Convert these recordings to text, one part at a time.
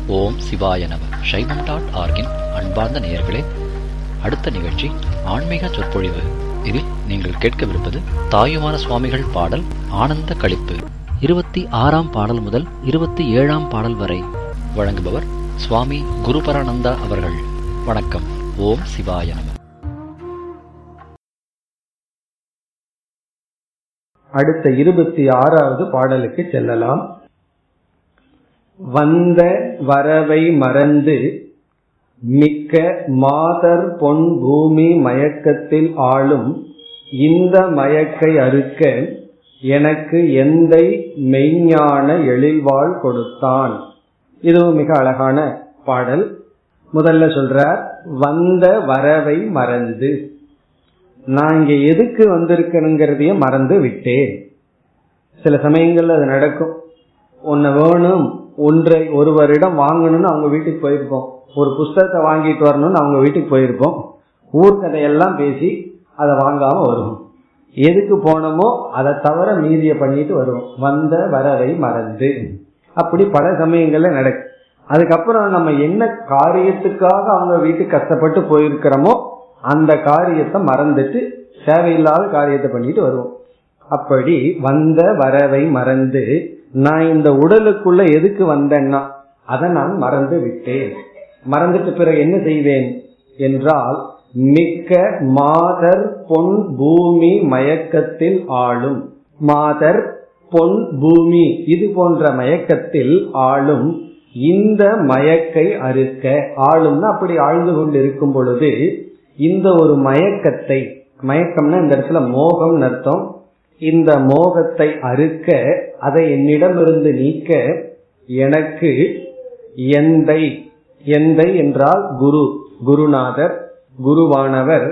ஓம் சிவாய நம சைவம் டாட் ஆர்கின் அன்பார்ந்த நேயர்களே அடுத்த நிகழ்ச்சி ஆன்மீக சொற்பொழிவு இதில் நீங்கள் கேட்கவிருப்பது தாயுமான சுவாமிகள் பாடல் ஆனந்த களிப்பு இருபத்தி ஆறாம் பாடல் முதல் இருபத்தி ஏழாம் பாடல் வரை வழங்குபவர் சுவாமி குருபரானந்தா அவர்கள் வணக்கம் ஓம் சிவாய நம அடுத்த இருபத்தி ஆறாவது பாடலுக்கு செல்லலாம் வந்த வரவை மறந்து மிக்க மாதர் பொன் பூமி மயக்கத்தில் ஆளும் இந்த மயக்கை அறுக்க எனக்கு எந்தை மெய்ஞான எழில்வாள் கொடுத்தான் இதுவும் மிக அழகான பாடல் முதல்ல சொல்றார் வந்த வரவை மறந்து நான் இங்க எதுக்கு வந்திருக்கணுங்கிறதைய மறந்து விட்டேன் சில சமயங்கள்ல அது நடக்கும் ஒன்னு வேணும் ஒன்றை ஒருவரிடம் வாங்கணும்னு அவங்க வீட்டுக்கு போயிருப்போம் ஒரு புஸ்தகத்தை வாங்கிட்டு வரணும்னு அவங்க வீட்டுக்கு போயிருப்போம் ஊர்கதையெல்லாம் பேசி அதை வாங்காம வருவோம் எதுக்கு போனோமோ அதை தவிர மீதிய பண்ணிட்டு வருவோம் வந்த வரவை மறந்து அப்படி பல சமயங்கள்ல நடக்கும் அதுக்கப்புறம் நம்ம என்ன காரியத்துக்காக அவங்க வீட்டுக்கு கஷ்டப்பட்டு போயிருக்கிறோமோ அந்த காரியத்தை மறந்துட்டு தேவையில்லாத காரியத்தை பண்ணிட்டு வருவோம் அப்படி வந்த வரவை மறந்து நான் இந்த உடலுக்குள்ள எதுக்கு வந்தேன்னா அதை நான் மறந்து விட்டேன் மறந்துட்டு பிறகு என்ன செய்வேன் என்றால் மிக்க மாதர் பொன் பூமி மயக்கத்தில் ஆளும் மாதர் பொன் பூமி இது போன்ற மயக்கத்தில் ஆளும் இந்த மயக்கை அறுக்க ஆளும்னா அப்படி ஆழ்ந்து கொண்டு இருக்கும் பொழுது இந்த ஒரு மயக்கத்தை மயக்கம்னா இந்த இடத்துல மோகம் அர்த்தம் இந்த மோகத்தை அறுக்க அதை என்னிடமிருந்து நீக்க எனக்கு எந்தை எந்தை என்றால் குரு குருநாதர் குருவானவர்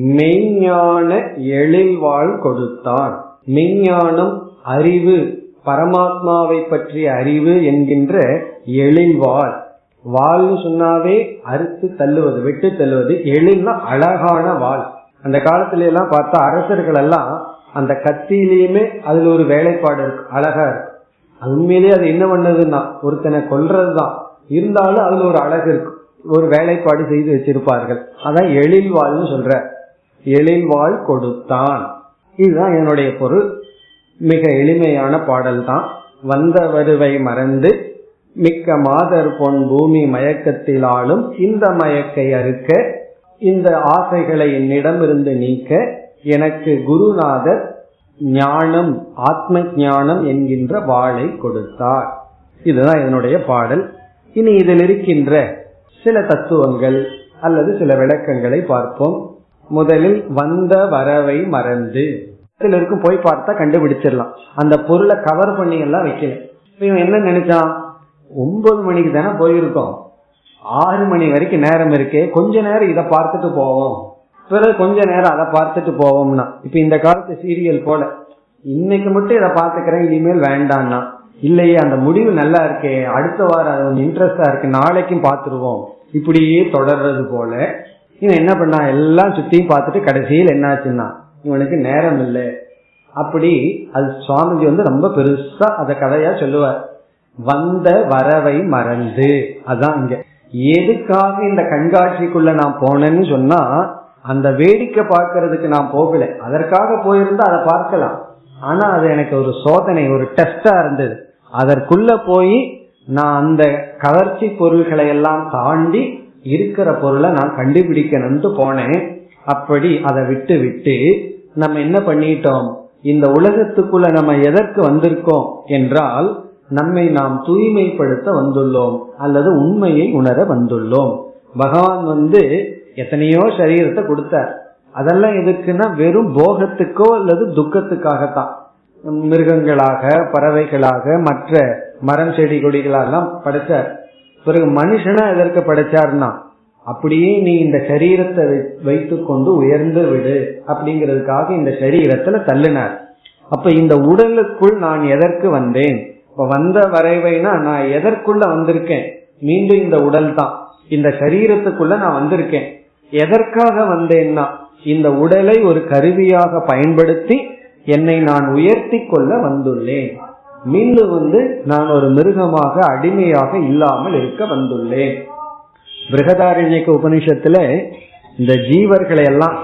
மெய்ஞான எழில்வாள் கொடுத்தான் மெய்ஞானம் அறிவு பரமாத்மாவை பற்றிய அறிவு என்கின்ற எழில்வாள் வாள்னு சொன்னாவே அறுத்து தள்ளுவது வெட்டு தள்ளுவது எழில்னா அழகான வாள் அந்த காலத்துல எல்லாம் பார்த்தா அரசர்கள் எல்லாம் அந்த கத்தியிலயுமே அதுல ஒரு வேலைப்பாடு இருக்கு அழகா இருக்கு அது உண்மையிலேயே அது என்ன பண்ணதுன்னா ஒருத்தனை கொல்றதுதான் இருந்தாலும் அதுல ஒரு அழகு இருக்கு ஒரு வேலைப்பாடு செய்து வச்சிருப்பார்கள் அதான் எழில் வாழ்னு சொல்ற எழில் வாழ் கொடுத்தான் இதுதான் என்னுடைய பொருள் மிக எளிமையான பாடல் தான் வந்த வருவை மறந்து மிக்க மாதர் பொன் பூமி மயக்கத்தில் ஆளும் இந்த மயக்கை அறுக்க இந்த ஆசைகளை என்னிடமிருந்து நீக்க எனக்கு குருநாதர் ஞானம் ஆத்ம ஞானம் என்கின்ற வாளை கொடுத்தார் இதுதான் இதனுடைய பாடல் இனி இதில் இருக்கின்ற சில தத்துவங்கள் அல்லது சில விளக்கங்களை பார்ப்போம் முதலில் வந்த வரவை மறந்து சிலருக்கும் போய் பார்த்தா கண்டுபிடிச்சிடலாம் அந்த பொருளை கவர் பண்ணி எல்லாம் வைக்கல இவன் என்ன நினைச்சான் ஒன்பது மணிக்கு தானே போயிருக்கோம் ஆறு மணி வரைக்கும் நேரம் இருக்கே கொஞ்ச நேரம் இதை பார்த்துட்டு போவோம் பிறகு கொஞ்ச நேரம் அதை பார்த்துட்டு போவோம்னா இப்ப இந்த காலத்து சீரியல் போல இன்னைக்கு மட்டும் இதை பாத்துக்கிறேன் இனிமேல் வேண்டாம்னா இல்லையே அந்த முடிவு நல்லா இருக்கே அடுத்த வாரம் அது கொஞ்சம் இன்ட்ரெஸ்டா இருக்கு நாளைக்கும் பாத்துருவோம் இப்படியே தொடர்றது போல இவன் என்ன பண்ணா எல்லாம் சுத்தியும் பார்த்துட்டு கடைசியில் என்னாச்சுன்னா இவனுக்கு நேரம் இல்லை அப்படி அது சுவாமிஜி வந்து ரொம்ப பெருசா அத கதையா சொல்லுவார் வந்த வரவை மறந்து அதான் இங்க எதுக்காக இந்த கண்காட்சிக்குள்ள நான் போனேன்னு சொன்னா அந்த வேடிக்கை பார்க்கறதுக்கு நான் போகல அதற்காக போயிருந்தா அதை பார்க்கலாம் ஆனா அது எனக்கு ஒரு சோதனை ஒரு டெஸ்டா இருந்தது அதற்குள்ள போய் நான் அந்த கவர்ச்சி பொருள்களை எல்லாம் தாண்டி இருக்கிற பொருளை நான் கண்டுபிடிக்கணும்னு போனேன் அப்படி அதை விட்டு விட்டு நம்ம என்ன பண்ணிட்டோம் இந்த உலகத்துக்குள்ள நம்ம எதற்கு வந்திருக்கோம் என்றால் நம்மை நாம் தூய்மைப்படுத்த வந்துள்ளோம் அல்லது உண்மையை உணர வந்துள்ளோம் பகவான் வந்து எத்தனையோ சரீரத்தை கொடுத்தார் அதெல்லாம் எதுக்குன்னா வெறும் போகத்துக்கோ அல்லது துக்கத்துக்காகத்தான் மிருகங்களாக பறவைகளாக மற்ற மரம் செடி கொடிகளெல்லாம் படைச்சார் பிறகு மனுஷனா எதற்கு படைச்சார்னா அப்படியே நீ இந்த சரீரத்தை வைத்து கொண்டு உயர்ந்து விடு அப்படிங்கிறதுக்காக இந்த சரீரத்துல தள்ளினார் அப்ப இந்த உடலுக்குள் நான் எதற்கு வந்தேன் இப்ப வந்த வரைவைனா நான் எதற்குள்ள வந்திருக்கேன் மீண்டும் இந்த உடல் தான் இந்த சரீரத்துக்குள்ள நான் வந்திருக்கேன் எதற்காக வந்தேன்னா இந்த உடலை ஒரு கருவியாக பயன்படுத்தி என்னை நான் உயர்த்தி கொள்ள வந்துள்ளேன் மீண்டும் வந்து நான் ஒரு மிருகமாக அடிமையாக இல்லாமல் இருக்க வந்துள்ளேன் பிருகதாரண்யக்க உபனிஷத்துல இந்த ஜீவர்களை எல்லாம்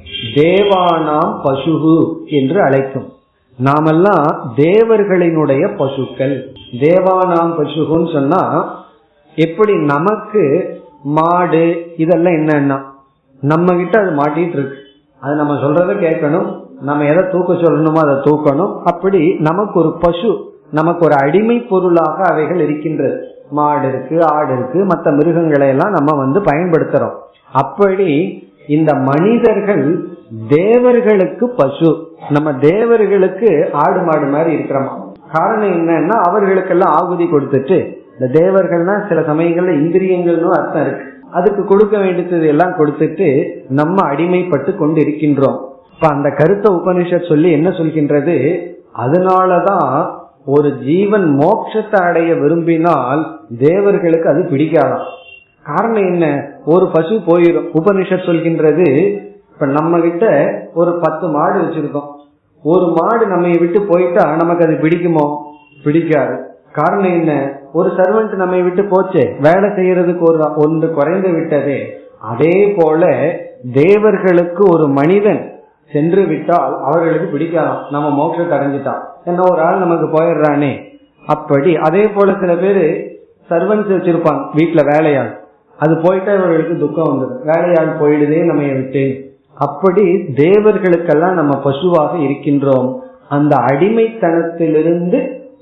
தேவானாம் பசுகு என்று அழைக்கும் நாமெல்லாம் தேவர்களினுடைய பசுக்கள் தேவானாம் பசுகுன்னு சொன்னா எப்படி நமக்கு மாடு இதெல்லாம் என்னன்னா நம்ம கிட்ட அது மாட்டிட்டு இருக்கு அது நம்ம சொல்றத கேட்கணும் நம்ம எதை தூக்க சொல்லணுமோ அதை தூக்கணும் அப்படி நமக்கு ஒரு பசு நமக்கு ஒரு அடிமை பொருளாக அவைகள் இருக்கின்றது மாடு இருக்கு ஆடு இருக்கு மற்ற மிருகங்களை எல்லாம் நம்ம வந்து பயன்படுத்துறோம் அப்படி இந்த மனிதர்கள் தேவர்களுக்கு பசு நம்ம தேவர்களுக்கு ஆடு மாடு மாதிரி இருக்கிறோமா காரணம் என்னன்னா அவர்களுக்கெல்லாம் ஆகுதி கொடுத்துட்டு இந்த தேவர்கள்னா சில சமயங்கள்ல இந்திரியங்கள்னு அர்த்தம் இருக்கு அதுக்கு கொடுக்க வேண்டியது எல்லாம் கொடுத்துட்டு நம்ம அடிமைப்பட்டு கொண்டு இருக்கின்றோம் இப்ப அந்த கருத்தை உபனிஷத் சொல்லி என்ன சொல்கின்றது அதனாலதான் ஒரு ஜீவன் மோட்சத்தை அடைய விரும்பினால் தேவர்களுக்கு அது பிடிக்காதாம் காரணம் என்ன ஒரு பசு போயிடும் உபனிஷத் சொல்கின்றது இப்ப நம்ம கிட்ட ஒரு பத்து மாடு வச்சிருக்கோம் ஒரு மாடு நம்ம விட்டு போயிட்டா நமக்கு அது பிடிக்குமோ பிடிக்காது காரணம் என்ன ஒரு சர்வெண்ட் நம்மை விட்டு போச்சே வேலை செய்யறதுக்கு ஒரு ஒன்று குறைந்து விட்டதே அதே போல தேவர்களுக்கு ஒரு மனிதன் சென்று விட்டால் அவர்களுக்கு பிடிக்காதாம் நம்ம மோட்சத்தை அடைஞ்சிட்டான் என்ன ஒரு ஆள் நமக்கு போயிடுறானே அப்படி அதே போல சில பேரு சர்வன்ஸ் வச்சிருப்பாங்க வீட்டுல வேலையாள் அது போயிட்டா இவர்களுக்கு துக்கம் வந்தது வேலையாள் போயிடுதே நம்ம விட்டு அப்படி தேவர்களுக்கெல்லாம் நம்ம பசுவாக இருக்கின்றோம் அந்த அடிமைத்தனத்திலிருந்து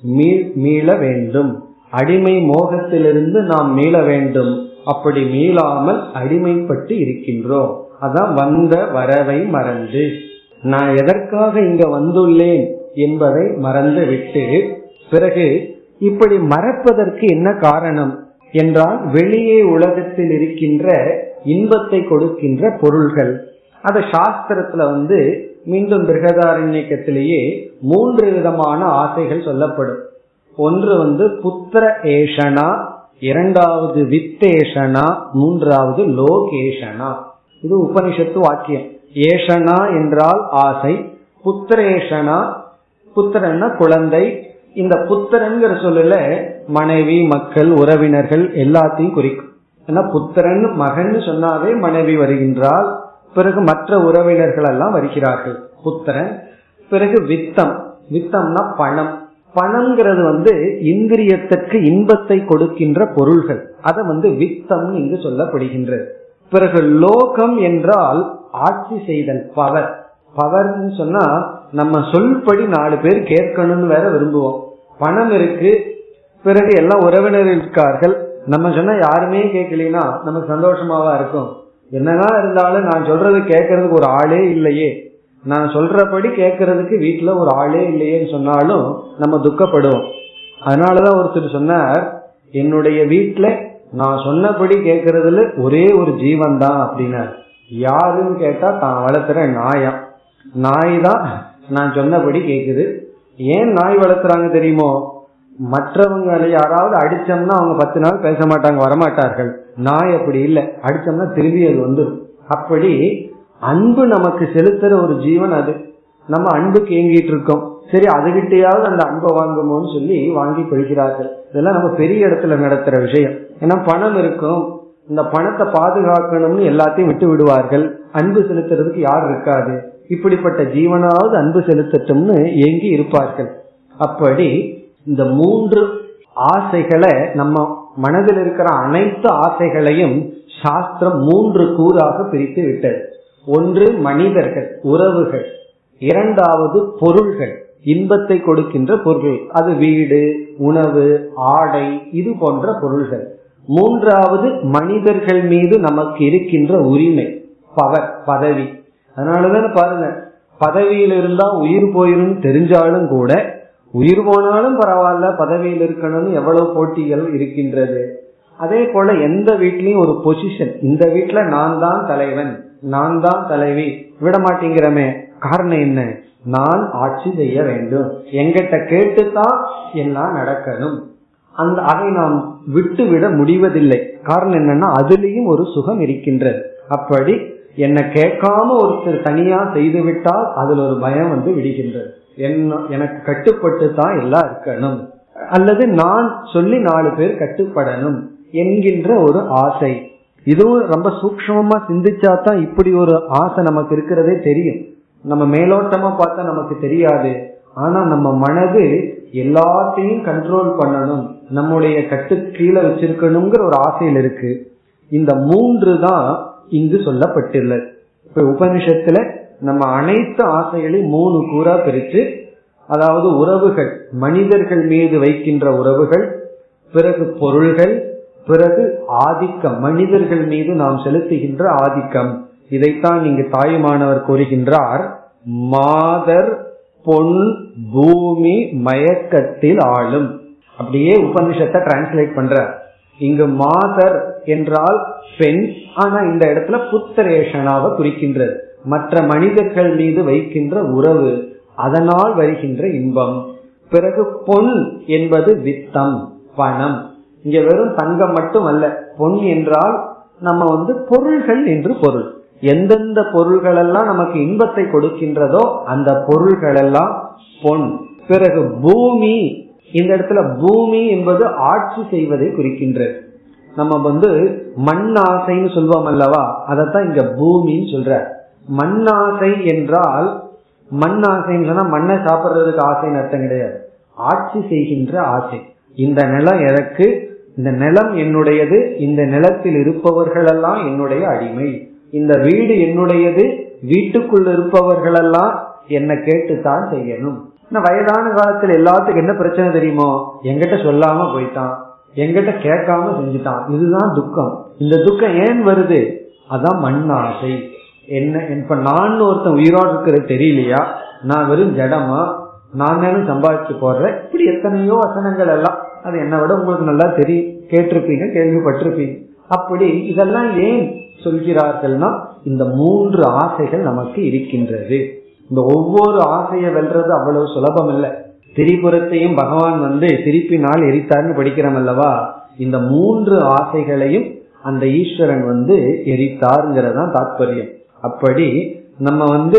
மீள வேண்டும் அடிமை மோகத்திலிருந்து நாம் மீள வேண்டும் அப்படி மீளாமல் அடிமைப்பட்டு இருக்கின்றோம் அதான் வந்த வரவை மறந்து நான் எதற்காக இங்க வந்துள்ளேன் என்பதை மறந்து விட்டு பிறகு இப்படி மறப்பதற்கு என்ன காரணம் என்றால் வெளியே உலகத்தில் இருக்கின்ற இன்பத்தை கொடுக்கின்ற பொருள்கள் அத சாஸ்திரத்துல வந்து மீண்டும் பிருகதாரண்யக்கத்திலேயே மூன்று விதமான ஆசைகள் சொல்லப்படும் ஒன்று வந்து புத்திர ஏஷனா இரண்டாவது வித்தேஷனா மூன்றாவது லோகேஷனா இது உபனிஷத்து வாக்கியம் ஏஷனா என்றால் ஆசை புத்திரேஷனா புத்திரன்னா குழந்தை இந்த புத்திரன்கிற சொல்லல மனைவி மக்கள் உறவினர்கள் எல்லாத்தையும் குறிக்கும் ஏன்னா புத்திரன் மகன் சொன்னாவே மனைவி வருகின்றால் பிறகு மற்ற உறவினர்கள் எல்லாம் வருகிறார்கள் புத்திரன் பிறகு வித்தம் வித்தம்னா பணம் பணம்ங்கிறது வந்து இந்திரியத்திற்கு இன்பத்தை கொடுக்கின்ற பொருள்கள் அதை வந்து வித்தம் இங்கு சொல்லப்படுகின்றது பிறகு லோகம் என்றால் ஆட்சி செய்தல் பவர் பவர்னு சொன்னா நம்ம சொல்படி நாலு பேர் கேட்கணும்னு வேற விரும்புவோம் பணம் இருக்கு பிறகு எல்லாம் உறவினர் இருக்கார்கள் நம்ம சொன்னா யாருமே கேட்கலனா நமக்கு சந்தோஷமாவா இருக்கும் என்னதான் இருந்தாலும் நான் சொல்றது கேட்கறதுக்கு ஒரு ஆளே இல்லையே நான் சொல்றபடி கேட்கறதுக்கு வீட்டுல ஒரு ஆளே இல்லையேன்னு சொன்னாலும் நம்ம துக்கப்படுவோம் அதனாலதான் ஒருத்தர் சொன்னார் என்னுடைய வீட்டுல நான் சொன்னபடி கேட்கறதுல ஒரே ஒரு ஜீவன் தான் அப்படின்னார் யாருன்னு கேட்டா தான் வளர்த்துற நாயா நாய் தான் நான் சொன்னபடி கேக்குது ஏன் நாய் வளர்த்துறாங்க தெரியுமோ மற்றவங்களை யாராவது அடிச்சோம்னா அவங்க பத்து நாள் பேச மாட்டாங்க வரமாட்டார்கள் நாய் அப்படி இல்லை அடிச்சோம்னா திரும்பி அது வந்துடும் அப்படி அன்பு நமக்கு செலுத்துற ஒரு ஜீவன் அது நம்ம அன்புக்கு ஏங்கிட்டு இருக்கோம் சரி அதுகிட்டையாவது அந்த அன்பை வாங்குமோன்னு சொல்லி வாங்கி கொள்கிறார்கள் இதெல்லாம் நம்ம பெரிய இடத்துல நடத்துற விஷயம் ஏன்னா பணம் இருக்கும் இந்த பணத்தை பாதுகாக்கணும்னு எல்லாத்தையும் விட்டு விடுவார்கள் அன்பு செலுத்துறதுக்கு யார் இருக்காது இப்படிப்பட்ட ஜீவனாவது அன்பு செலுத்தட்டும்னு ஏங்கி இருப்பார்கள் அப்படி இந்த மூன்று ஆசைகளை நம்ம மனதில் இருக்கிற அனைத்து ஆசைகளையும் சாஸ்திரம் மூன்று கூறாக பிரித்து விட்டது ஒன்று மனிதர்கள் உறவுகள் இரண்டாவது பொருள்கள் இன்பத்தை கொடுக்கின்ற பொருள் அது வீடு உணவு ஆடை இது போன்ற பொருள்கள் மூன்றாவது மனிதர்கள் மீது நமக்கு இருக்கின்ற உரிமை பவர் பதவி அதனாலதான் பாருங்க பதவியில் இருந்தா உயிர் போயிரும் தெரிஞ்சாலும் கூட உயிர் போனாலும் பரவாயில்ல பதவியில் இருக்கணும்னு எவ்வளவு போட்டிகள் இருக்கின்றது அதே போல எந்த வீட்லயும் ஒரு பொசிஷன் இந்த வீட்டுல நான் தான் தலைவன் நான் தான் தலைவி விட மாட்டேங்கிறமே காரணம் என்ன நான் ஆட்சி செய்ய வேண்டும் எங்கிட்ட கேட்டுத்தான் எல்லாம் நடக்கணும் அந்த அதை நாம் விட்டு விட முடிவதில்லை காரணம் என்னன்னா அதுலயும் ஒரு சுகம் இருக்கின்றது அப்படி என்னை கேட்காம ஒருத்தர் தனியா செய்து விட்டால் அதுல ஒரு பயம் வந்து விடுகின்றது என்ன எனக்கு கட்டுப்பட்டு தான் எல்லாம் இருக்கணும் அல்லது நான் சொல்லி நாலு பேர் கட்டுப்படணும் என்கின்ற ஒரு ஆசை இதுவும் ரொம்ப சூக்ஷ்மமா சிந்திச்சா தான் இப்படி ஒரு ஆசை நமக்கு இருக்கிறதே தெரியும் நம்ம மேலோட்டமா பார்த்தா நமக்கு தெரியாது ஆனா நம்ம மனது எல்லாத்தையும் கண்ட்ரோல் பண்ணணும் நம்முடைய கட்டு கீழே வச்சிருக்கணுங்கிற ஒரு ஆசையில் இருக்கு இந்த மூன்று தான் இங்கு சொல்லப்பட்டுள்ளது இப்ப உபனிஷத்துல நம்ம அனைத்து ஆசைகளையும் மூணு கூறா பிரித்து அதாவது உறவுகள் மனிதர்கள் மீது வைக்கின்ற உறவுகள் பிறகு பொருள்கள் பிறகு ஆதிக்கம் மனிதர்கள் மீது நாம் செலுத்துகின்ற ஆதிக்கம் இதைத்தான் இங்கு தாயுமானவர் கூறுகின்றார் மாதர் பொன் பூமி மயக்கத்தில் ஆளும் அப்படியே உபனிஷத்தை டிரான்ஸ்லேட் பண்றார் இங்கு மாதர் என்றால் பெண் ஆனா இந்த இடத்துல புத்திரேஷனாவை குறிக்கின்றது மற்ற மனிதர்கள் மீது வைக்கின்ற உறவு அதனால் வருகின்ற இன்பம் பிறகு பொன் என்பது வித்தம் பணம் இங்க வெறும் தங்கம் மட்டும் அல்ல பொன் என்றால் நம்ம வந்து பொருள்கள் என்று பொருள் எந்தெந்த பொருள்கள் எல்லாம் நமக்கு இன்பத்தை கொடுக்கின்றதோ அந்த பொருள்கள் எல்லாம் பொன் பிறகு பூமி இந்த இடத்துல பூமி என்பது ஆட்சி செய்வதை குறிக்கின்றது நம்ம வந்து மண் ஆசைன்னு சொல்வோம் அல்லவா அதைத்தான் இங்க பூமின்னு சொல்ற மண்ணாசை என்றால் மண் ஆசைன்னு சொன்னா மண்ணை சாப்பிடுறதுக்கு ஆசைன்னு அர்த்தம் கிடையாது ஆட்சி செய்கின்ற ஆசை இந்த நிலம் எனக்கு இந்த நிலம் என்னுடையது இந்த நிலத்தில் இருப்பவர்களெல்லாம் என்னுடைய அடிமை இந்த வீடு என்னுடையது வீட்டுக்குள் இருப்பவர்களெல்லாம் என்ன கேட்டுத்தான் செய்யணும் வயதான காலத்துல எல்லாத்துக்கும் என்ன பிரச்சனை தெரியுமோ எங்கிட்ட சொல்லாம போயிட்டான் எங்கிட்ட கேட்காம செஞ்சுட்டான் இதுதான் துக்கம் இந்த துக்கம் ஏன் வருது அதான் மண் ஆசை என்ன இப்ப நான் ஒருத்தன் உயிரோடு இருக்கிறது தெரியலையா நான் வெறும் ஜடமா நான் தானே சம்பாதிச்சு போடுறேன் இப்படி எத்தனையோ வசனங்கள் எல்லாம் அது என்னை விட உங்களுக்கு நல்லா தெரியும் கேட்டிருப்பீங்க கேள்விப்பட்டிருப்பீங்க அப்படி இதெல்லாம் ஏன் சொல்கிறார்கள்னா இந்த மூன்று ஆசைகள் நமக்கு இருக்கின்றது இந்த ஒவ்வொரு ஆசையை வெல்றது அவ்வளவு சுலபம் இல்லை திரிபுரத்தையும் பகவான் வந்து திருப்பினால் எரித்தார்னு படிக்கிறோம் அல்லவா இந்த மூன்று ஆசைகளையும் அந்த ஈஸ்வரன் வந்து எரித்தாருங்கிறதான் தாற்பயம் அப்படி நம்ம வந்து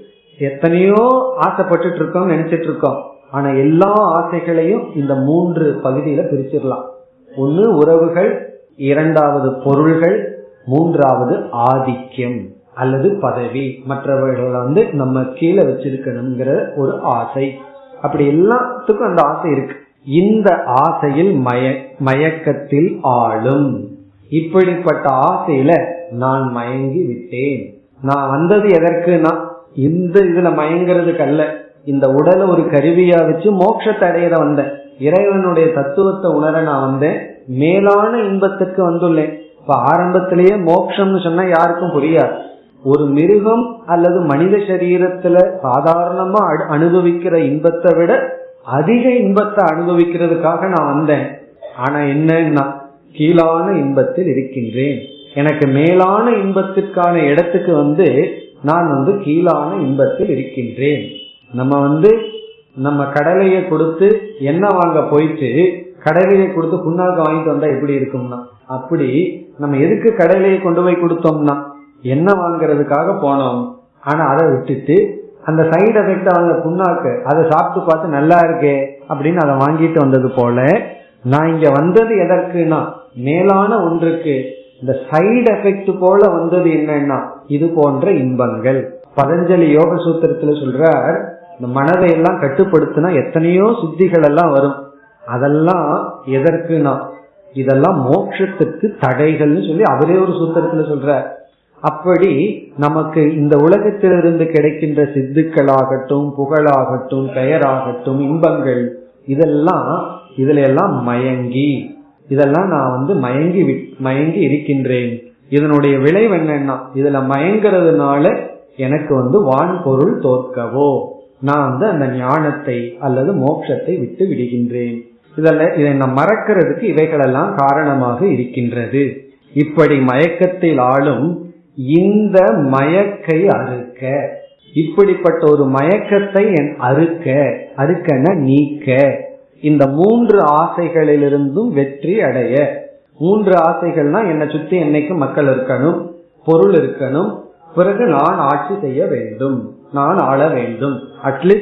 எத்தனையோ ஆசைப்பட்டுட்டு இருக்கோம் நினைச்சிட்டு இருக்கோம் ஆனா எல்லா ஆசைகளையும் இந்த மூன்று பகுதியில பிரிச்சிடலாம் ஒன்னு உறவுகள் இரண்டாவது பொருள்கள் மூன்றாவது ஆதிக்கம் அல்லது பதவி மற்றவர்களை வந்து நம்ம கீழே வச்சிருக்கணுங்கிற ஒரு ஆசை அப்படி எல்லாத்துக்கும் அந்த ஆசை இருக்கு இந்த ஆசையில் மய மயக்கத்தில் ஆளும் இப்படிப்பட்ட ஆசையில நான் மயங்கி விட்டேன் நான் வந்தது எதற்குனா இந்த இதுல மயங்கிறதுக்கு அல்ல இந்த உடலை ஒரு கருவியா வச்சு மோட்சத்தை அடையிற வந்தேன் இறைவனுடைய தத்துவத்தை உணர நான் வந்தேன் மேலான இன்பத்துக்கு வந்துள்ளேன் இப்ப ஆரம்பத்திலேயே மோட்சம்னு சொன்னா யாருக்கும் புரியாது ஒரு மிருகம் அல்லது மனித சரீரத்துல சாதாரணமா அனுபவிக்கிற இன்பத்தை விட அதிக இன்பத்தை அனுபவிக்கிறதுக்காக நான் வந்தேன் ஆனா என்னன்னா கீழான இன்பத்தில் இருக்கின்றேன் எனக்கு மேலான இன்பத்திற்கான இடத்துக்கு வந்து நான் வந்து கீழான இன்பத்தில் இருக்கின்றேன் நம்ம வந்து நம்ம கடலையை கொடுத்து எண்ணெய் வாங்க போயிட்டு கடலையை கொடுத்து புண்ணாக்கு வாங்கிட்டு வந்தா எப்படி இருக்கும்னா அப்படி நம்ம எதுக்கு கடலையை கொண்டு போய் கொடுத்தோம்னா எண்ணெய் வாங்குறதுக்காக போனோம் ஆனா அதை விட்டுட்டு அந்த சைடு எஃபெக்ட் அவங்க புண்ணாக்கு அதை சாப்பிட்டு பார்த்து நல்லா இருக்கே அப்படின்னு அதை வாங்கிட்டு வந்தது போல நான் இங்க வந்தது எதற்குனா மேலான ஒன்றுக்கு இந்த சைடு எஃபெக்ட் போல வந்தது என்னன்னா இது போன்ற இன்பங்கள் பதஞ்சலி யோக சூத்திரத்துல சொல்றார் இந்த மனதை எல்லாம் கட்டுப்படுத்தினா எத்தனையோ சித்திகள் எல்லாம் வரும் அதெல்லாம் எதற்குனா இதெல்லாம் மோட்சத்துக்கு தடைகள்னு சொல்லி அவரே ஒரு சூத்திரத்துல சொல்றார் அப்படி நமக்கு இந்த உலகத்திலிருந்து கிடைக்கின்ற சித்துக்களாகட்டும் புகழாகட்டும் பெயராகட்டும் இன்பங்கள் இதெல்லாம் இதுல எல்லாம் மயங்கி இதெல்லாம் நான் வந்து மயங்கி மயங்கி இருக்கின்றேன் இதனுடைய விளைவு என்னன்னா இதுல மயங்கிறதுனால எனக்கு வந்து வான் பொருள் தோற்கவோ நான் வந்து அந்த ஞானத்தை அல்லது மோட்சத்தை விட்டு விடுகின்றேன் இதெல்லாம் இதை நான் மறக்கிறதுக்கு இவைகளெல்லாம் காரணமாக இருக்கின்றது இப்படி மயக்கத்தில் ஆளும் இந்த மயக்கை அறுக்க இப்படிப்பட்ட ஒரு மயக்கத்தை என் அறுக்க அறுக்கன நீக்க இந்த மூன்று ஆசைகளிலிருந்தும் வெற்றி அடைய மூன்று ஆசைகள்னா என்னை சுத்தி என்னைக்கு மக்கள் இருக்கணும் பொருள் இருக்கணும் பிறகு நான் ஆட்சி செய்ய வேண்டும் நான் ஆள வேண்டும் அட்லீஸ்ட்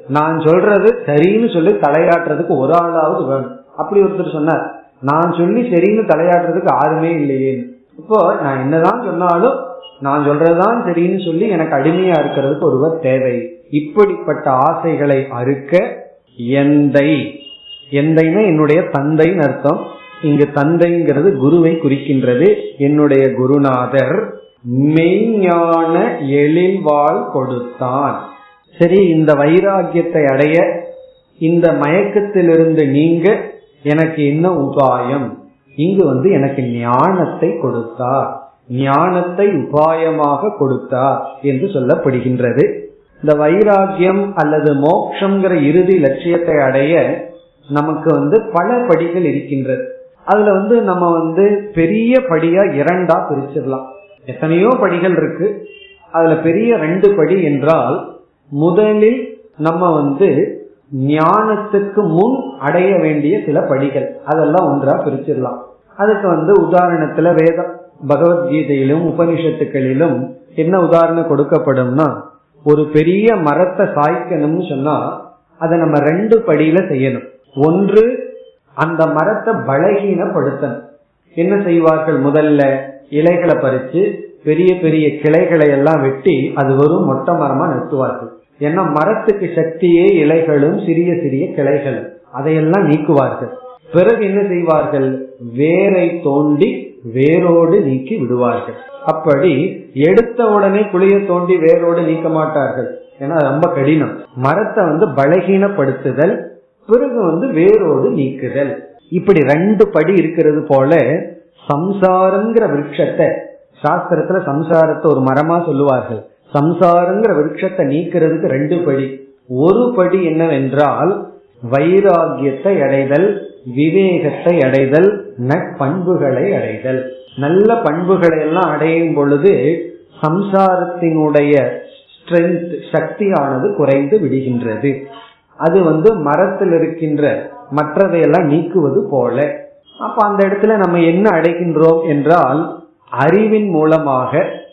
நான் சொல்றது சரின்னு சொல்லி தலையாட்டுறதுக்கு ஒரு ஆளாவது வேணும் அப்படி ஒருத்தர் சொன்னார் நான் சொல்லி சரின்னு தலையாட்டுறதுக்கு யாருமே இல்லையேன்னு இப்போ நான் என்னதான் சொன்னாலும் நான் சொல்றதுதான் சரின்னு சொல்லி எனக்கு அடிமையா இருக்கிறதுக்கு ஒருவர் தேவை இப்படிப்பட்ட ஆசைகளை அறுக்க எந்தை எந்தைன்னா என்னுடைய தந்தைன்னு அர்த்தம் இங்கு தந்தைங்கிறது குருவை குறிக்கின்றது என்னுடைய குருநாதர் மெய்ஞான எழில்வாள் கொடுத்தான் சரி இந்த வைராக்கியத்தை அடைய இந்த மயக்கத்திலிருந்து நீங்க எனக்கு என்ன உபாயம் இங்கு வந்து எனக்கு ஞானத்தை கொடுத்தார் ஞானத்தை உபாயமாக கொடுத்தார் என்று சொல்லப்படுகின்றது இந்த வைராக்கியம் அல்லது மோக்ஷங்கிற இறுதி லட்சியத்தை அடைய நமக்கு வந்து பல படிகள் இருக்கின்றது அதுல வந்து நம்ம வந்து பெரிய படியா இரண்டா பிரிச்சிடலாம் எத்தனையோ படிகள் இருக்கு அதுல பெரிய ரெண்டு படி என்றால் முதலில் நம்ம வந்து ஞானத்துக்கு முன் அடைய வேண்டிய சில படிகள் அதெல்லாம் ஒன்றா பிரிச்சிடலாம் அதுக்கு வந்து உதாரணத்துல வேதம் பகவத்கீதையிலும் உபனிஷத்துக்களிலும் என்ன உதாரணம் கொடுக்கப்படும்னா ஒரு பெரிய மரத்தை சாய்க்கணும்னு சொன்னா அதை நம்ம ரெண்டு படியில செய்யணும் ஒன்று அந்த மரத்தை பலகீனப்படுத்தணும் என்ன செய்வார்கள் முதல்ல இலைகளை பறிச்சு பெரிய பெரிய கிளைகளை எல்லாம் வெட்டி அது வெறும் மொட்டை மரமா நிறுத்துவார்கள் ஏன்னா மரத்துக்கு சக்தியே இலைகளும் சிறிய சிறிய கிளைகளும் அதையெல்லாம் நீக்குவார்கள் பிறகு என்ன செய்வார்கள் வேரை தோண்டி வேரோடு நீக்கி விடுவார்கள் அப்படி எடுத்த உடனே குழிய தோண்டி வேரோடு நீக்க மாட்டார்கள் ஏன்னா ரொம்ப கடினம் மரத்தை வந்து பலகீனப்படுத்துதல் பிறகு வந்து வேரோடு நீக்குதல் இப்படி ரெண்டு படி இருக்கிறது போல சம்சாரங்கிற விருட்சத்தை சாஸ்திரத்துல சம்சாரத்தை ஒரு மரமா சொல்லுவார்கள் சம்சாரங்கிற விருட்சத்தை நீக்கிறதுக்கு ரெண்டு படி ஒரு படி என்னவென்றால் வைராகியத்தை அடைதல் விவேகத்தை அடைதல் நட்பண்புகளை அடைதல் நல்ல பண்புகளை எல்லாம் அடையும் பொழுது சம்சாரத்தினுடைய ஸ்ட்ரென்த் சக்தியானது குறைந்து விடுகின்றது அது வந்து மரத்தில் இருக்கின்ற மற்றதையெல்லாம் நீக்குவது போல அப்ப அந்த இடத்துல நம்ம என்ன அடைகின்றோம் என்றால் அறிவின் மூலமாக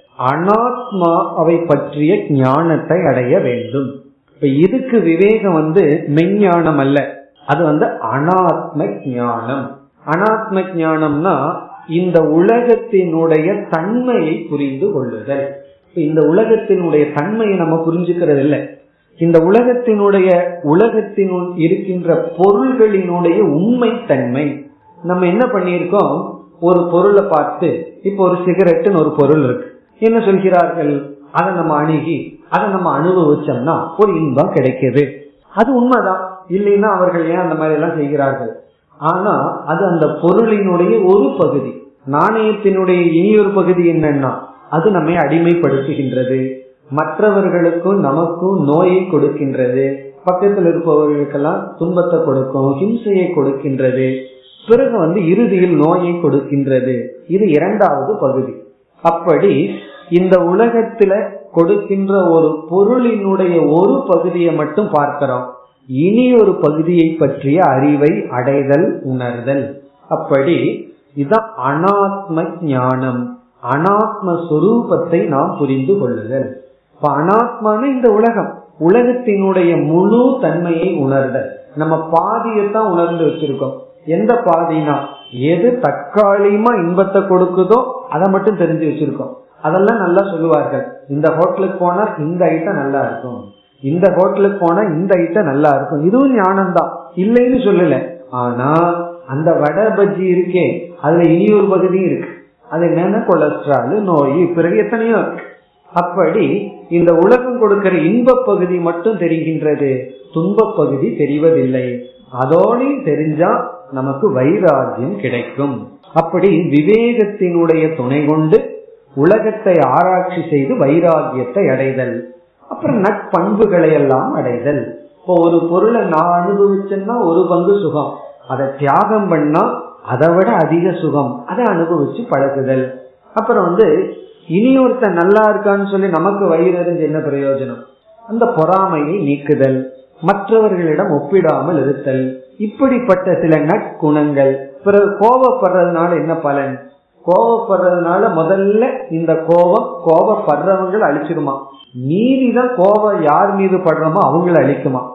அனாத்மாவை பற்றிய ஞானத்தை அடைய வேண்டும் இப்ப இதுக்கு விவேகம் வந்து மெஞ்ஞானம் அல்ல அது வந்து அனாத்ம ஞானம் அனாத்ம ஞானம்னா இந்த உலகத்தினுடைய தன்மையை புரிந்து கொள்ளுதல் இந்த உலகத்தினுடைய தன்மையை நம்ம புரிஞ்சுக்கிறது இல்லை இந்த உலகத்தினுடைய உலகத்தினுள் இருக்கின்ற பொருள்களினுடைய உண்மை தன்மை நம்ம என்ன பண்ணியிருக்கோம் ஒரு பொருளை பார்த்து இப்போ ஒரு சிகரெட்டுன்னு ஒரு பொருள் இருக்கு என்ன சொல்கிறார்கள் அதை நம்ம அணுகி அதை நம்ம அனுபவிச்சோம்னா ஒரு இன்பம் கிடைக்குது அது உண்மைதான் இல்லைன்னா அவர்கள் ஏன் அந்த மாதிரி எல்லாம் செய்கிறார்கள் ஆனா அது அந்த பொருளினுடைய ஒரு பகுதி நாணயத்தினுடைய இனி ஒரு பகுதி என்னன்னா அது நம்மை அடிமைப்படுத்துகின்றது மற்றவர்களுக்கும் நமக்கும் நோயை கொடுக்கின்றது பக்கத்தில் இருப்பவர்களுக்கெல்லாம் துன்பத்தை கொடுக்கும் ஹிம்சையை கொடுக்கின்றது பிறகு வந்து இறுதியில் நோயை கொடுக்கின்றது இது இரண்டாவது பகுதி அப்படி இந்த உலகத்துல கொடுக்கின்ற ஒரு பொருளினுடைய ஒரு பகுதியை மட்டும் பார்க்கிறோம் இனி ஒரு பகுதியை பற்றிய அறிவை அடைதல் உணர்தல் அப்படி இதான் அனாத்ம ஞானம் அனாத்ம சொரூபத்தை நாம் புரிந்து கொள்ளுதல் இப்ப அனாத்மான இந்த உலகம் உலகத்தினுடைய முழு தன்மையை உணர்தல் நம்ம பாதியத்தான் உணர்ந்து வச்சிருக்கோம் எந்த பாதினா எது தற்காலிகமா இன்பத்தை கொடுக்குதோ அதை மட்டும் தெரிஞ்சு வச்சிருக்கோம் அதெல்லாம் நல்லா சொல்லுவார்கள் இந்த ஹோட்டலுக்கு போனா இந்த ஐட்டம் நல்லா இருக்கும் இந்த ஹோட்டலுக்கு போனா இந்த ஐட்டம் நல்லா இருக்கும் இதுவும் ஞானம் தான் இல்லைன்னு சொல்லல ஆனா அந்த வடை பஜ்ஜி இருக்கே அதுல இனி ஒரு பகுதியும் இருக்கு அது என்னன்னா கொலஸ்ட்ரால் நோய் பிறகு எத்தனையோ இருக்கு அப்படி இந்த உலகம் கொடுக்கிற இன்ப பகுதி மட்டும் தெரிகின்றது துன்ப பகுதி தெரிவதில்லை அதோடையும் தெரிஞ்சா நமக்கு வைராகியம் கிடைக்கும் அப்படி விவேகத்தினுடைய துணை கொண்டு உலகத்தை ஆராய்ச்சி செய்து வைராகியத்தை அடைதல் அப்புறம் நட்பண்புகளை எல்லாம் அடைதல் இப்போ ஒரு பொருளை நான் அனுபவிச்சேன்னா ஒரு பங்கு சுகம் அதை தியாகம் பண்ணா அதை விட அதிக சுகம் அதை அனுபவிச்சு பழகுதல் அப்புறம் வந்து இனி ஒருத்தன் நல்லா இருக்கான்னு சொல்லி நமக்கு வயிறு எறிஞ்சு என்ன பிரயோஜனம் அந்த பொறாமையை நீக்குதல் மற்றவர்களிடம் ஒப்பிடாமல் இருத்தல் இப்படிப்பட்ட சில நற்குணங்கள் பிறகு கோபப்படுறதுனால என்ன பலன் கோபப்படுறதுனால முதல்ல இந்த கோபம் கோபப்படுறவங்களை அழிச்சிருமா மீறிதான் கோபம் யார் மீது படுறோமோ அவங்கள அழிக்குமா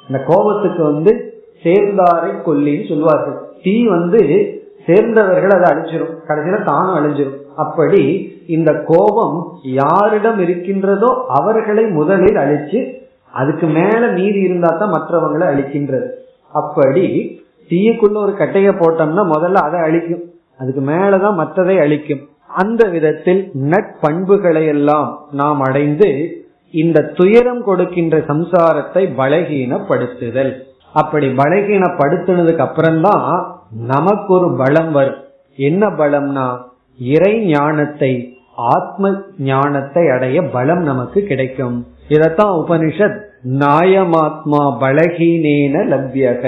இந்த கோபத்துக்கு வந்து சேர்ந்தாரை கொல்லின்னு சொல்லுவார்கள் தீ வந்து சேர்ந்தவர்கள் அதை அழிச்சிரும் கடைசியில தானும் அழிஞ்சிரும் அப்படி இந்த கோபம் யாரிடம் இருக்கின்றதோ அவர்களை முதலில் அழிச்சு அதுக்கு மேல மீதி இருந்தா தான் மற்றவங்களை அழிக்கின்றது அப்படி தீயுக்குள்ள ஒரு கட்டைய போட்டோம்னா முதல்ல அதை அழிக்கும் அதுக்கு மேலதான் மற்றதை அழிக்கும் அந்த விதத்தில் நட்பண்புகளை எல்லாம் நாம் அடைந்து இந்த துயரம் கொடுக்கின்ற சம்சாரத்தை பலகீனப்படுத்துதல் அப்படி பலகீனப்படுத்தினதுக்கு அப்புறம்தான் நமக்கு ஒரு பலம் வரும் என்ன பலம்னா இறை ஞானத்தை ஆத்ம ஞானத்தை அடைய பலம் நமக்கு கிடைக்கும் இதத்தான் உபனிஷத் நாயமாத்மா பலகீனேன லப்யக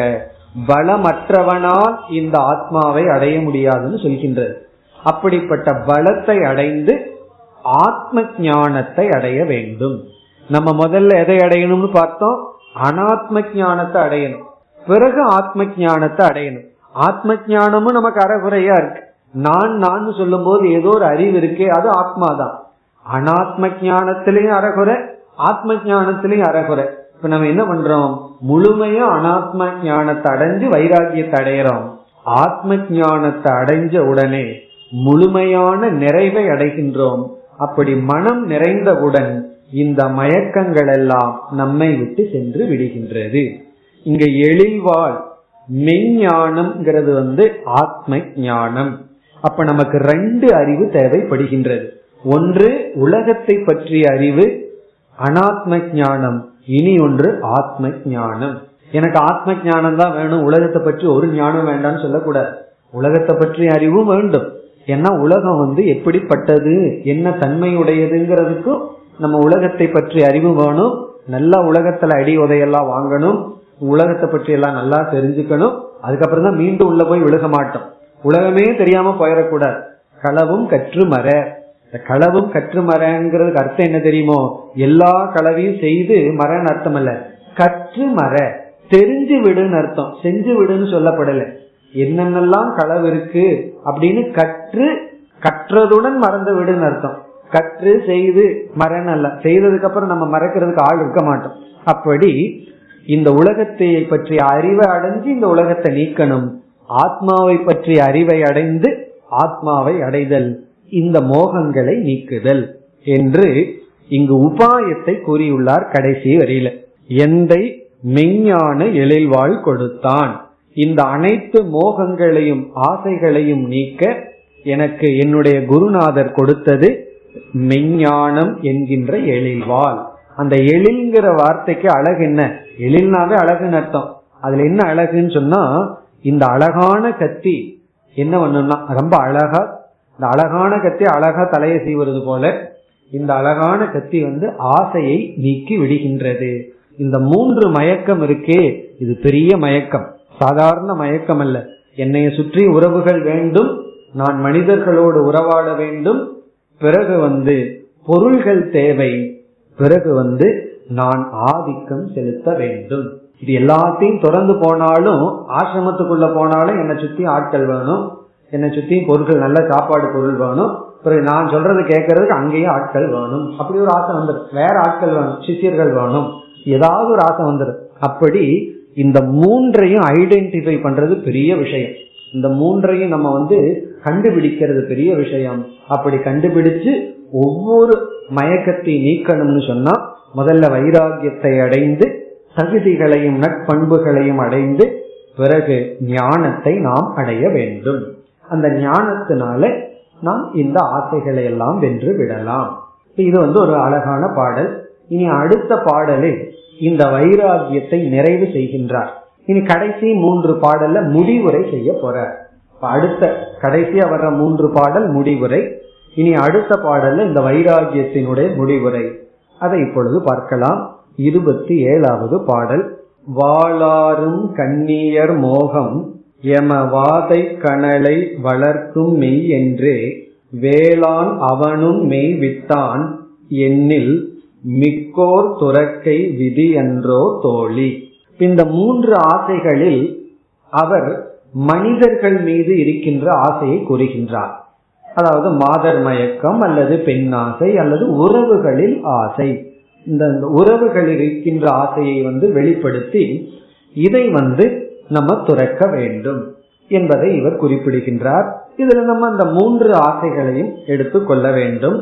பலமற்றவனால் இந்த ஆத்மாவை அடைய முடியாதுன்னு சொல்கின்றது அப்படிப்பட்ட பலத்தை அடைந்து ஆத்ம ஞானத்தை அடைய வேண்டும் நம்ம முதல்ல எதை அடையணும்னு பார்த்தோம் அனாத்ம ஞானத்தை அடையணும் பிறகு ஆத்ம ஞானத்தை அடையணும் ஆத்ம ஞானமும் நமக்கு அறகுறையா இருக்கு நான் நான் சொல்லும் போது ஏதோ ஒரு அறிவு இருக்கே அது ஆத்மாதான் அனாத்ம ஞானத்திலையும் அறகுறை ஆத்ம ஞானத்திலையும் அறகுறை இப்ப நம்ம என்ன பண்றோம் முழுமையா அனாத்ம ஞானத்தை அடைஞ்சு வைராகியத்தை அடையிறோம் ஆத்ம ஞானத்தை அடைஞ்ச உடனே முழுமையான நிறைவை அடைகின்றோம் அப்படி மனம் நிறைந்தவுடன் இந்த மயக்கங்கள் எல்லாம் நம்மை விட்டு சென்று விடுகின்றது இங்க எழில்வாழ் மெஞ்ஞானம்ங்கிறது வந்து ஆத்ம ஞானம் அப்ப நமக்கு ரெண்டு அறிவு தேவைப்படுகின்றது ஒன்று உலகத்தை பற்றிய அறிவு அனாத்ம ஞானம் இனி ஒன்று ஆத்ம ஞானம் எனக்கு ஆத்ம ஞானம் தான் வேணும் உலகத்தை பற்றி ஒரு ஞானம் வேண்டாம்னு சொல்லக்கூடாது உலகத்தை பற்றிய அறிவும் வேண்டும் ஏன்னா உலகம் வந்து எப்படிப்பட்டது என்ன தன்மையுடையதுங்கிறதுக்கும் நம்ம உலகத்தை பற்றி அறிவு வேணும் நல்லா உலகத்துல அடி உதையெல்லாம் வாங்கணும் உலகத்தை பற்றி எல்லாம் நல்லா தெரிஞ்சுக்கணும் அதுக்கப்புறம் தான் மீண்டும் உள்ள போய் விழுக மாட்டோம் உலகமே தெரியாம போயிடக்கூடாது களவும் கற்று மர இந்த களவும் கற்று மரங்கிறதுக்கு அர்த்தம் என்ன தெரியுமோ எல்லா களவையும் செய்து மரன்னு அர்த்தம் அல்ல கற்று மர தெரிஞ்சு விடுன்னு அர்த்தம் செஞ்சு விடுன்னு சொல்லப்படல என்னென்னலாம் களவு இருக்கு அப்படின்னு கற்று கற்றதுடன் மறந்து விடுன்னு அர்த்தம் கற்று செய்து மரண அல்ல செய்ததுக்கு அப்புறம் நம்ம மறக்கிறதுக்கு ஆள் இருக்க மாட்டோம் அப்படி இந்த உலகத்தை பற்றிய அறிவை அடைஞ்சு இந்த உலகத்தை நீக்கணும் ஆத்மாவை பற்றிய அறிவை அடைந்து ஆத்மாவை அடைதல் இந்த மோகங்களை நீக்குதல் என்று இங்கு உபாயத்தை கூறியுள்ளார் கடைசி வரியில எந்தை மெஞ்ஞான எழில்வாழ் கொடுத்தான் இந்த அனைத்து மோகங்களையும் ஆசைகளையும் நீக்க எனக்கு என்னுடைய குருநாதர் கொடுத்தது மெஞ்ஞானம் என்கின்ற எழில்வாள் அந்த எழில்ங்கிற வார்த்தைக்கு அழகு என்ன எழில்னாவே அழகுன்னு அர்த்தம் அதுல என்ன அழகுன்னு சொன்னா இந்த அழகான கத்தி என்ன பண்ணணும்னா ரொம்ப அழகா இந்த அழகான கத்தி அழகா தலையை சீவுறது போல இந்த அழகான கத்தி வந்து ஆசையை நீக்கி விடுகின்றது இந்த மூன்று மயக்கம் இருக்கே இது பெரிய மயக்கம் சாதாரண மயக்கம் அல்ல என்னைய சுற்றி உறவுகள் வேண்டும் நான் மனிதர்களோடு உறவாட வேண்டும் பிறகு வந்து பொருள்கள் தேவை பிறகு வந்து நான் ஆதிக்கம் செலுத்த வேண்டும் இது எல்லாத்தையும் தொடர்ந்து போனாலும் ஆசிரமத்துக்குள்ள போனாலும் என்னை சுத்தி ஆட்கள் வேணும் என்னை சுத்தி பொருட்கள் நல்ல சாப்பாடு பொருள் வேணும் பிறகு நான் சொல்றது கேட்கறதுக்கு அங்கேயும் ஆட்கள் வேணும் அப்படி ஒரு ஆசை வந்துடும் வேற ஆட்கள் வேணும் சிஷியர்கள் வேணும் ஏதாவது ஒரு ஆசை வந்துடும் அப்படி இந்த மூன்றையும் ஐடென்டிஃபை பண்றது பெரிய விஷயம் இந்த மூன்றையும் நம்ம வந்து கண்டுபிடிக்கிறது பெரிய விஷயம் அப்படி கண்டுபிடிச்சு ஒவ்வொரு மயக்கத்தை நீக்கணும்னு சொன்னா முதல்ல வைராகியத்தை அடைந்து தகுதிகளையும் நட்பண்புகளையும் அடைந்து பிறகு ஞானத்தை நாம் அடைய வேண்டும் அந்த ஞானத்தினால நாம் இந்த ஆசைகளை எல்லாம் வென்று விடலாம் இது வந்து ஒரு அழகான பாடல் இனி அடுத்த பாடலில் இந்த வைராகியத்தை நிறைவு செய்கின்றார் இனி கடைசி மூன்று பாடல்ல முடிவுரை செய்ய போறார் அடுத்த கடைசியா வர்ற மூன்று பாடல் முடிவுரை இனி அடுத்த பாடல்ல இந்த வைராகியத்தினுடைய முடிவுரை அதை இப்பொழுது பார்க்கலாம் இருபத்தி ஏழாவது பாடல் வாளாரும் கண்ணியர் மோகம் எம வாதை கணலை வளர்க்கும் மெய் என்றே வேளாண் அவனும் மெய் விட்டான் எண்ணில் மிக்கோர் துறக்கை விதி என்றோ தோழி இந்த மூன்று ஆசைகளில் அவர் மனிதர்கள் மீது இருக்கின்ற ஆசையை கூறுகின்றார் அதாவது மாதர் மயக்கம் அல்லது பெண் ஆசை அல்லது உறவுகளில் ஆசை இந்த இந்த உறவுகளில் இருக்கின்ற ஆசையை வந்து வெளிப்படுத்தி இதை வந்து நம்ம துறக்க வேண்டும் என்பதை இவர் குறிப்பிடுகின்றார் இதுல நம்ம அந்த மூன்று ஆசைகளையும் எடுத்துக்கொள்ள வேண்டும்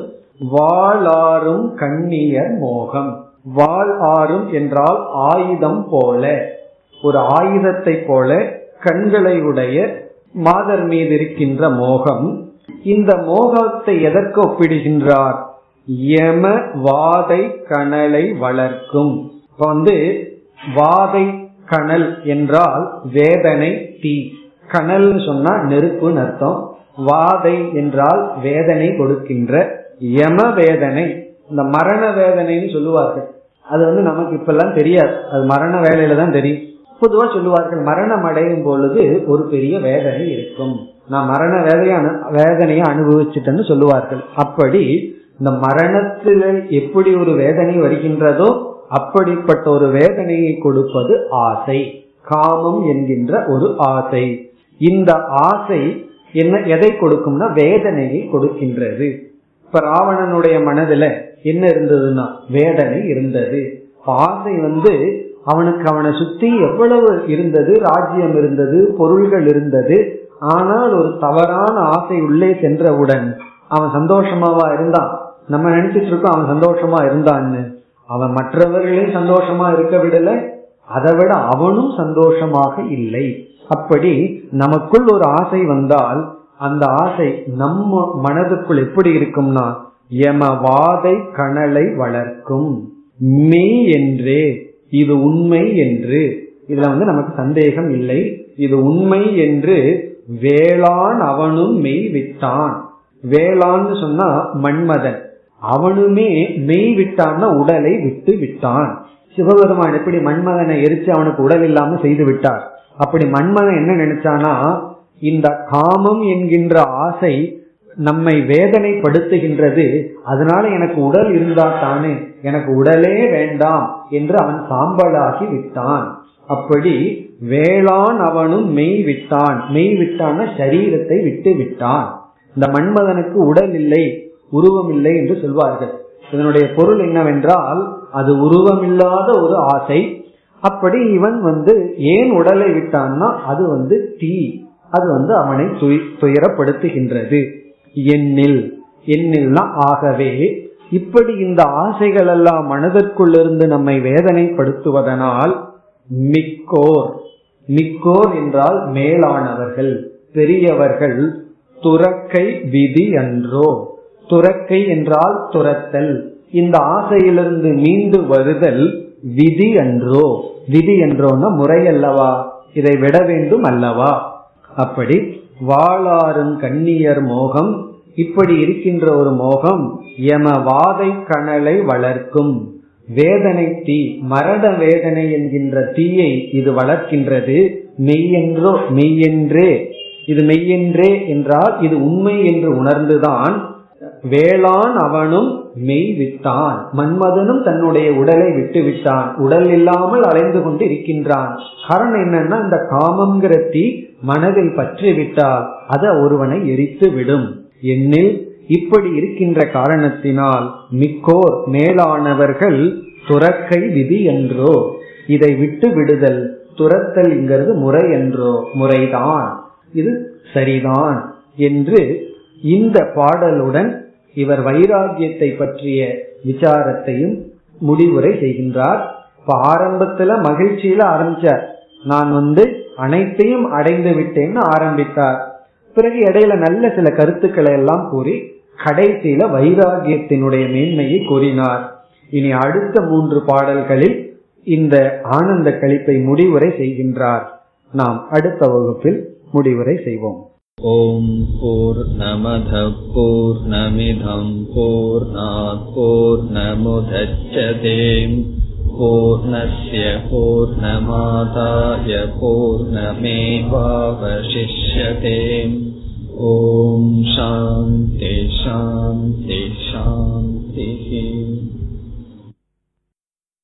வாளாரும் கண்ணியர் மோகம் வாள் ஆறும் என்றால் ஆயுதம் போல ஒரு ஆயுதத்தை போல கண்களை உடைய மாதர் மீது இருக்கின்ற மோகம் இந்த மோகத்தை எதற்கு ஒப்பிடுகின்றார் யம வாதை கணலை வளர்க்கும் இப்ப வந்து வாதை கணல் என்றால் வேதனை தீ கணல்னு சொன்னா நெருப்புன்னு அர்த்தம் வாதை என்றால் வேதனை கொடுக்கின்ற யம வேதனை இந்த மரண வேதனைன்னு சொல்லுவார்கள் அது வந்து நமக்கு இப்பெல்லாம் தெரியாது அது மரண வேலையில தான் தெரியும் பொதுவா சொல்லுவார்கள் மரணம் அடையும் பொழுது ஒரு பெரிய வேதனை இருக்கும் நான் மரண வேதைய வேதனையை அனுபவிச்சுட்டேன்னு சொல்லுவார்கள் அப்படி இந்த மரணத்தில் எப்படி ஒரு வேதனை வருகின்றதோ அப்படிப்பட்ட ஒரு வேதனையை கொடுப்பது ஆசை காமம் என்கின்ற ஒரு ஆசை இந்த ஆசை என்ன எதை கொடுக்கும்னா வேதனையை கொடுக்கின்றது இப்ப ராவணனுடைய மனதுல என்ன இருந்ததுன்னா வேதனை இருந்தது ஆசை வந்து அவனுக்கு அவனை சுத்தி எவ்வளவு இருந்தது ராஜ்யம் இருந்தது பொருள்கள் இருந்தது ஆனால் ஒரு தவறான ஆசை உள்ளே சென்றவுடன் அவன் சந்தோஷமாவா இருந்தான் நம்ம நினைச்சிட்டு இருக்கோம் அவன் சந்தோஷமா இருந்தான்னு அவன் மற்றவர்களையும் சந்தோஷமா இருக்க விடல அதை விட அவனும் சந்தோஷமாக இல்லை அப்படி நமக்குள் ஒரு ஆசை வந்தால் அந்த ஆசை நம்ம மனதுக்குள் எப்படி இருக்கும்னா எம வாதை கணலை வளர்க்கும் மெய் என்றே இது உண்மை என்று இதுல வந்து நமக்கு சந்தேகம் இல்லை இது உண்மை என்று வேளாண் அவனும் மெய் விட்டான் வேளான்னு சொன்னா மன்மதன் அவனுமே மெய் விட்டான்னா உடலை விட்டு விட்டான் சிவபெருமான் எப்படி மன்மதனை எரிச்சு அவனுக்கு உடல் இல்லாம செய்து விட்டார் அப்படி மன்மதன் என்ன நினைச்சானா இந்த காமம் என்கின்ற ஆசை நம்மை வேதனைப்படுத்துகின்றது அதனால எனக்கு உடல் இருந்தா தானே எனக்கு உடலே வேண்டாம் என்று அவன் சாம்பலாகி விட்டான் அப்படி வேளாண் அவனும் மெய் விட்டான் மெய் விட்டான சரீரத்தை விட்டு விட்டான் இந்த மன்மதனுக்கு உடல் இல்லை உருவம் இல்லை என்று சொல்வார்கள் இதனுடைய பொருள் என்னவென்றால் அது உருவமில்லாத ஒரு ஆசை அப்படி இவன் வந்து ஏன் உடலை விட்டான்னா அது வந்து தீ அது வந்து அவனை துயரப்படுத்துகின்றது எண்ணில் எண்ணில்னா ஆகவே இப்படி இந்த ஆசைகள் எல்லாம் மனதிற்குள்ளிருந்து நம்மை வேதனைப்படுத்துவதனால் மிக்கோர் மிக்கோர் என்றால் மேலானவர்கள் பெரியவர்கள் துறக்கை விதி அன்றோ துறக்கை என்றால் துரத்தல் இந்த ஆசையிலிருந்து மீண்டு வருதல் விதி அன்றோ விதி என்றோன்னா முறை அல்லவா இதை விட வேண்டும் அல்லவா அப்படி வாளாறும் கண்ணியர் மோகம் இப்படி இருக்கின்ற ஒரு மோகம் எம வாதை கணலை வளர்க்கும் வேதனை தீ மரண வேதனை என்கின்ற தீயை இது வளர்க்கின்றது மெய்யென்றோ மெய்யென்றே இது மெய்யென்றே என்றால் இது உண்மை என்று உணர்ந்துதான் வேளாண் அவனும் மெய் விட்டான் மன்மதனும் தன்னுடைய உடலை விட்டு விட்டான் உடல் இல்லாமல் அலைந்து கொண்டு இருக்கின்றான் காரணம் என்னன்னா இந்த காமங்கிற தீ மனதில் பற்றி விட்டால் அது ஒருவனை எரித்து விடும் எண்ணில் இப்படி இருக்கின்ற காரணத்தினால் மிக்கோர் மேலானவர்கள் துறக்கை விதி என்றோ இதை விட்டு விடுதல் துரத்தல்ங்கிறது முறை என்றோ முறைதான் இது சரிதான் என்று இந்த பாடலுடன் இவர் வைராகியத்தை பற்றிய விசாரத்தையும் முடிவுரை செய்கின்றார் இப்ப ஆரம்பத்துல மகிழ்ச்சியில ஆரம்பிச்சார் நான் வந்து அனைத்தையும் அடைந்து விட்டேன்னு ஆரம்பித்தார் பிறகு இடையில நல்ல சில கருத்துக்களை எல்லாம் கூறி கடைசியில வைராகியத்தினுடைய மேன்மையை கூறினார் இனி அடுத்த மூன்று பாடல்களில் இந்த ஆனந்த கழிப்பை முடிவுரை செய்கின்றார் நாம் அடுத்த வகுப்பில் முடிவுரை செய்வோம் ॐ पूर्णमधः पूर्णमिधम् पूर्णात् पूर्णमुदच्छते पूर्णस्य पूर्णमादाय पूर्णमेवावशिष्यते ॐ शान्ति शान्ति शान्तिः